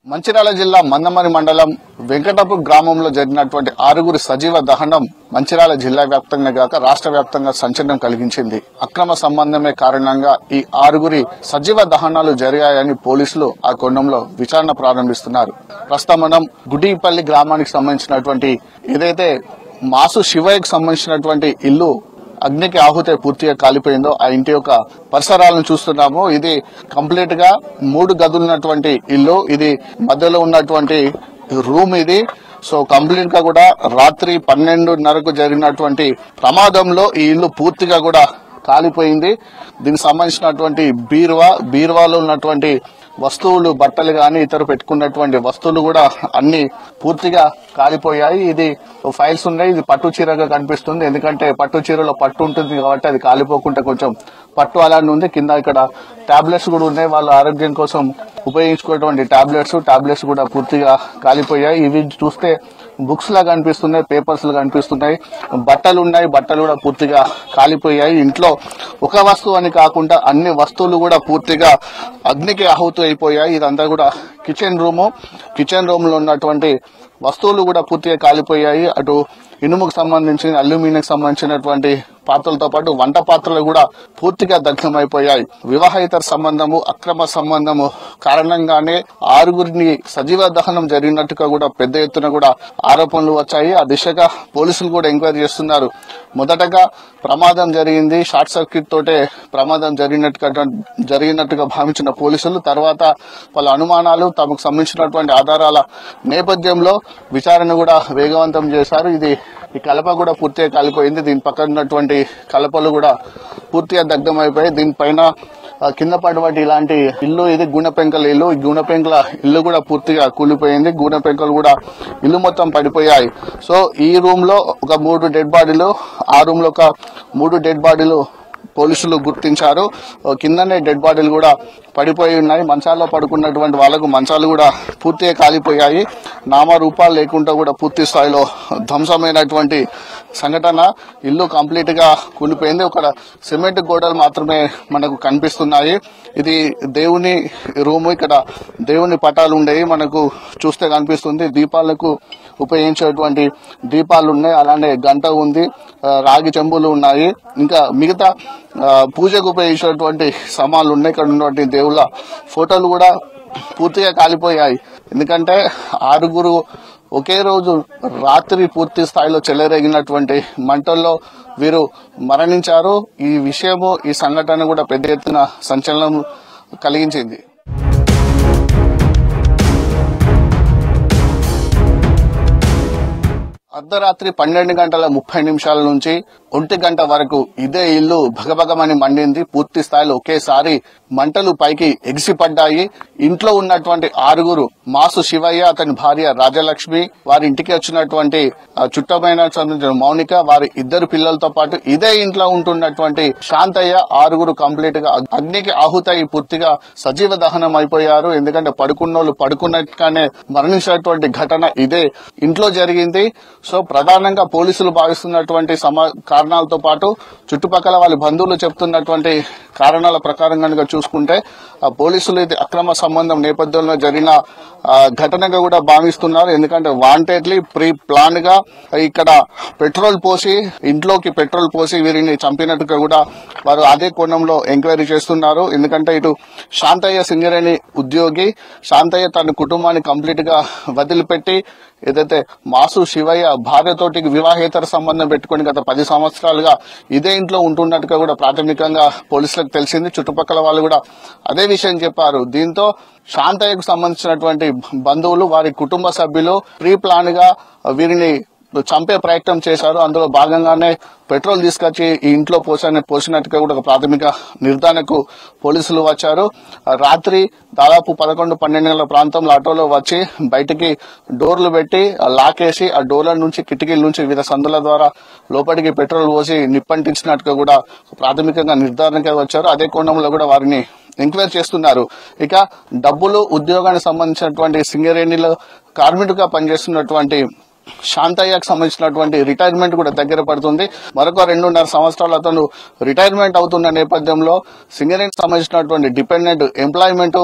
మంచిర్యాల జిల్లా మందమరి మండలం వెంకటపు గ్రామంలో జరిగినటువంటి ఆరుగురి సజీవ దహనం మంచిర్యాల జిల్లా వ్యాప్తంగా గాక రాష్ట్ర వ్యాప్తంగా సంచలనం కలిగించింది అక్రమ సంబంధమే కారణంగా ఈ ఆరుగురి సజీవ దహనాలు జరిగాయని పోలీసులు ఆ కొండంలో విచారణ ప్రారంభిస్తున్నారు ప్రస్తుతం మనం గుడిపల్లి గ్రామానికి సంబంధించినటువంటి ఏదైతే మాసు శివయ్యకు సంబంధించినటువంటి ఇల్లు అగ్నికి ఆహుతి పూర్తిగా కాలిపోయిందో ఆ ఇంటి యొక్క పరిసరాలను చూస్తున్నాము ఇది కంప్లీట్ గా మూడు గదులున్నటువంటి ఇల్లు ఇది మధ్యలో ఉన్నటువంటి రూమ్ ఇది సో కంప్లీట్ గా కూడా రాత్రి పన్నెండున్నరకు జరిగినటువంటి ప్రమాదంలో ఈ ఇల్లు పూర్తిగా కూడా కాలిపోయింది దీనికి సంబంధించినటువంటి బీరువా బీరువాలో ఉన్నటువంటి వస్తువులు బట్టలు గాని ఇతరు పెట్టుకున్నటువంటి వస్తువులు కూడా అన్ని పూర్తిగా కాలిపోయాయి ఇది ఫైల్స్ ఉన్నాయి ఇది పట్టు చీరగా కనిపిస్తుంది ఎందుకంటే పట్టు చీరలో పట్టు ఉంటుంది కాబట్టి అది కాలిపోకుండా కొంచెం పట్టు అలానే ఉంది కింద ఇక్కడ టాబ్లెట్స్ కూడా ఉన్నాయి వాళ్ళ ఆరోగ్యం కోసం ఉపయోగించుకున్నటువంటి టాబ్లెట్స్ టాబ్లెట్స్ కూడా పూర్తిగా కాలిపోయాయి ఇవి చూస్తే బుక్స్ లా కనిపిస్తున్నాయి పేపర్స్ లా కనిపిస్తున్నాయి బట్టలు ఉన్నాయి బట్టలు కూడా పూర్తిగా కాలిపోయాయి ఇంట్లో ఒక వస్తువు అని కాకుండా అన్ని వస్తువులు కూడా పూర్తిగా అగ్నికి ఆహుతి అయిపోయాయి ఇదంతా కూడా కిచెన్ రూము కిచెన్ రూమ్ లో ఉన్నటువంటి వస్తువులు కూడా పూర్తిగా కాలిపోయాయి అటు ఇనుముకు సంబంధించిన అల్యూమినియం సంబంధించినటువంటి పాత్రలతో పాటు వంట పాత్రలు కూడా పూర్తిగా దగ్ధమైపోయాయి వివాహేతర సంబంధము అక్రమ సంబంధము కారణంగానే ఆరుగురిని సజీవ దహనం జరిగినట్టుగా కూడా పెద్ద ఎత్తున కూడా ఆరోపణలు వచ్చాయి ఆ దిశగా పోలీసులు కూడా ఎంక్వైరీ చేస్తున్నారు మొదటగా ప్రమాదం జరిగింది షార్ట్ సర్క్యూట్ తోటే ప్రమాదం జరిగినట్టుగా జరిగినట్టుగా భావించిన పోలీసులు తర్వాత వాళ్ళ అనుమానాలు తమకు సంబంధించినటువంటి ఆధారాల నేపథ్యంలో విచారణ కూడా వేగవంతం చేశారు ఇది ఈ కలప కూడా పూర్తిగా కాలిపోయింది దీని పక్కన ఉన్నటువంటి కలపలు కూడా పూర్తిగా దగ్ధమైపోయాయి దీనిపైన ఆ, కింద పడబట్టి ఇలాంటి ఇల్లు ఇది గూనె పెంకల ఇల్లు ఈ గూనె పెంకల ఇల్లు కూడా పూర్తిగా కూలిపోయింది గూనె పెంకలు కూడా ఇల్లు మొత్తం పడిపోయాయి సో ఈ రూమ్ లో ఒక మూడు డెడ్ బాడీలు ఆ రూమ్ లో ఒక మూడు డెడ్ బాడీలు పోలీసులు గుర్తించారు ఓ కిందనే డెడ్ బాడీలు కూడా పడిపోయి ఉన్నాయి మంచాల్లో పడుకున్నటువంటి వాళ్ళకు మంచాలు కూడా పూర్తిగా కాలిపోయాయి నామరూపాలు లేకుండా కూడా పూర్తి స్థాయిలో ధ్వంసమైనటువంటి సంఘటన ఇల్లు కంప్లీట్ గా కూలిపోయింది ఒక సిమెంట్ గోడలు మాత్రమే మనకు కనిపిస్తున్నాయి ఇది దేవుని రూము ఇక్కడ దేవుని పటాలు ఉండేవి మనకు చూస్తే కనిపిస్తుంది దీపాలకు ఉపయోగించేటువంటి దీపాలు ఉన్నాయి అలానే గంట ఉంది ఆ, రాగి చెంబులు ఉన్నాయి ఇంకా మిగతా ఆ, పూజకు ఉపయోగించేటువంటి సామాన్లు ఉన్నాయి ఇక్కడ ఉన్నటువంటి దేవుళ్ళ ఫోటోలు కూడా పూర్తిగా కాలిపోయాయి ఎందుకంటే ఆరుగురు ఒకే రోజు రాత్రి పూర్తి స్థాయిలో చెలరేగినటువంటి మంటల్లో వీరు మరణించారు ఈ విషయము ఈ సంఘటన కూడా పెద్ద ఎత్తున సంచలనం కలిగించింది అర్ధరాత్రి పన్నెండు గంటల ముప్పై నిమిషాల నుంచి ఒంటి గంట వరకు ఇదే ఇల్లు భగభగమని మండింది పూర్తి స్థాయిలో ఒకేసారి మంటలు పైకి ఎగిసిపడ్డాయి ఇంట్లో ఉన్నటువంటి ఆరుగురు మాసు శివయ్య అతని భార్య రాజలక్ష్మి వారి ఇంటికి వచ్చినటువంటి ఆ, చుట్టమైన సంబంధించిన మౌనిక వారి ఇద్దరు పిల్లలతో పాటు ఇదే ఇంట్లో ఉంటున్నటువంటి శాంతయ్య ఆరుగురు కంప్లీట్ గా అగ్నికి ఆహుతయి పూర్తిగా సజీవ దహనం అయిపోయారు ఎందుకంటే పడుకున్నోళ్ళు పడుకున్నట్టుగానే మరణించినటువంటి ఘటన ఇదే ఇంట్లో జరిగింది సో ప్రధానంగా పోలీసులు భావిస్తున్నటువంటి సమా కారణాలతో పాటు చుట్టుపక్కల వాళ్ళ బంధువులు చెప్తున్నటువంటి కారణాల ప్రకారం కనుక చూసుకుంటే ఆ పోలీసులు ఇది అక్రమ సంబంధం నేపథ్యంలో జరిగిన ఆ, ఘటనగా కూడా భావిస్తున్నారు ఎందుకంటే వాంటెడ్లీ ప్రీ ప్లాన్ గా ఇక్కడ పెట్రోల్ పోసి ఇంట్లోకి పెట్రోల్ పోసి వీరిని చంపినట్టుగా కూడా వారు అదే కోణంలో ఎంక్వైరీ చేస్తున్నారు ఎందుకంటే ఇటు శాంతయ్య సింగరేణి ఉద్యోగి శాంతయ్య తన కుటుంబాన్ని కంప్లీట్ గా వదిలిపెట్టి ఏదైతే మాసు శివయ్య భార్యతోటి వివాహేతర సంబంధం పెట్టుకుని గత పది సంవత్సరాలుగా ఇదే ఇంట్లో ఉంటున్నట్టుగా కూడా ప్రాథమికంగా పోలీసులకు తెలిసింది చుట్టుపక్కల వాళ్ళు కూడా అదే విషయం చెప్పారు దీంతో శాంతయ్యకు సంబంధించినటువంటి బంధువులు వారి కుటుంబ సభ్యులు ప్రీ ప్లాన్ గా వీరిని చంపే ప్రయత్నం చేశారు అందులో భాగంగానే పెట్రోల్ తీసుకొచ్చి ఈ ఇంట్లో పోసాని పోసినట్టుగా కూడా ఒక ప్రాథమిక నిర్ధారణకు పోలీసులు వచ్చారు ఆ రాత్రి దాదాపు పదకొండు పన్నెండు గంటల ప్రాంతంలో ఆటోలో వచ్చి బయటికి డోర్లు పెట్టి ఆ లాక్ వేసి ఆ డోర్ల నుంచి కిటికీల నుంచి వివిధ సందుల ద్వారా లోపలికి పెట్రోల్ పోసి నిప్పంటించినట్టుగా కూడా ప్రాథమికంగా నిర్ధారణగా వచ్చారు అదే కోణంలో కూడా వారిని ఎంక్వైరీ చేస్తున్నారు ఇక డబ్బులు ఉద్యోగానికి సంబంధించినటువంటి సింగరేణిలో కార్మికుడిగా పనిచేస్తున్నటువంటి శాంతయ్యకు సంబంధించినటువంటి రిటైర్మెంట్ కూడా దగ్గర పడుతుంది మరొక రెండున్నర సంవత్సరాలు అతను రిటైర్మెంట్ అవుతున్న నేపథ్యంలో సింగరేణికి సంబంధించినటువంటి డిపెండెంట్ ఎంప్లాయ్మెంట్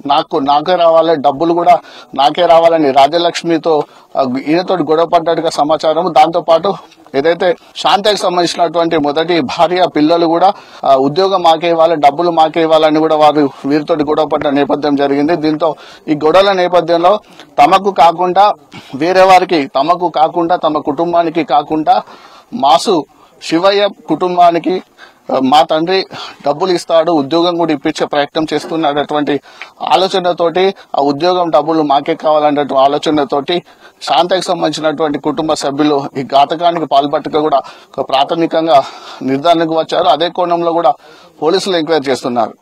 నాకు నాకే రావాలి డబ్బులు కూడా నాకే రావాలని రాజలక్ష్మితో ఆ, ఈయనతోటి గొడవ పడ్డట్టుగా సమాచారం దాంతో పాటు ఏదైతే శాంతకి సంబంధించినటువంటి మొదటి భార్య పిల్లలు కూడా ఆ, ఉద్యోగం మాకే ఇవ్వాలి డబ్బులు మాకే ఇవ్వాలని కూడా వారు వీరితోటి గొడవ పడ్డ నేపథ్యం జరిగింది దీంతో ఈ గొడవల నేపథ్యంలో తమకు కాకుండా వేరే వారికి తమకు కాకుండా తమ కుటుంబానికి కాకుండా మాసు శివయ్య కుటుంబానికి ఆ, మా తండ్రి డబ్బులు ఇస్తాడు ఉద్యోగం కూడా ఇప్పించే ప్రయత్నం చేస్తున్నటువంటి ఆలోచనతోటి ఆ ఉద్యోగం డబ్బులు మాకే కావాలన్నటువంటి ఆలోచనతోటి శాంతకి సంబంధించినటువంటి కుటుంబ సభ్యులు ఈ ఘాతకానికి పాల్పట్టుగా కూడా ఒక ప్రాథమికంగా నిర్ధారణకు వచ్చారు అదే కోణంలో కూడా పోలీసులు ఎంక్వైరీ చేస్తున్నారు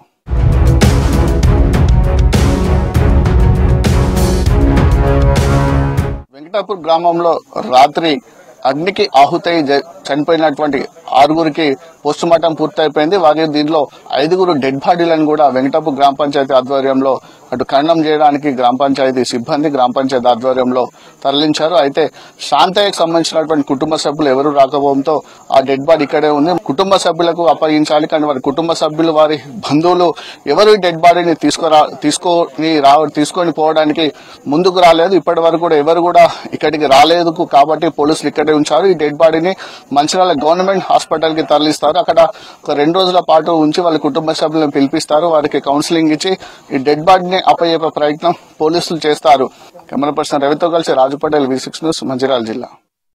వెంకటాపూర్ గ్రామంలో రాత్రి అగ్నికి ఆహుతై జ- చనిపోయినటువంటి ఆరుగురికి పోస్ట్ మార్టం పూర్తయిపోయింది వారి దీనిలో ఐదుగురు డెడ్ బాడీలను కూడా వెంకటాపూర్ గ్రామ పంచాయతీ ఆధ్వర్యంలో అటు ఖండం చేయడానికి గ్రామ పంచాయతీ సిబ్బంది గ్రామ పంచాయతీ ఆధ్వర్యంలో తరలించారు అయితే శాంతయ్యకు సంబంధించినటువంటి కుటుంబ సభ్యులు ఎవరు రాకపోవడంతో ఆ డెడ్ బాడీ ఇక్కడే ఉంది కుటుంబ సభ్యులకు అప్పగించాలి కానీ వారి కుటుంబ సభ్యులు వారి బంధువులు ఎవరు ఈ డెడ్ బాడీని తీసుకురా తీసుకొని రా తీసుకొని పోవడానికి ముందుకు రాలేదు ఇప్పటి వరకు కూడా ఎవరు కూడా ఇక్కడికి రాలేదు కాబట్టి పోలీసులు ఇక్కడే ఉంచారు ఈ డెడ్ బాడీని మంచిర్యాల గవర్నమెంట్ హాస్పిటల్ కి తరలిస్తారు అక్కడ ఒక రెండు రోజుల పాటు ఉంచి వాళ్ళ కుటుంబ సభ్యులను పిలిపిస్తారు వారికి కౌన్సిలింగ్ ఇచ్చి ఈ డెడ్ బాడీని అప్పయ్యే ప్రయత్నం పోలీసులు చేస్తారు కెమెరా పర్సన్ రవితో కలిసి Raju Patel V six news Mancherial జిల్లా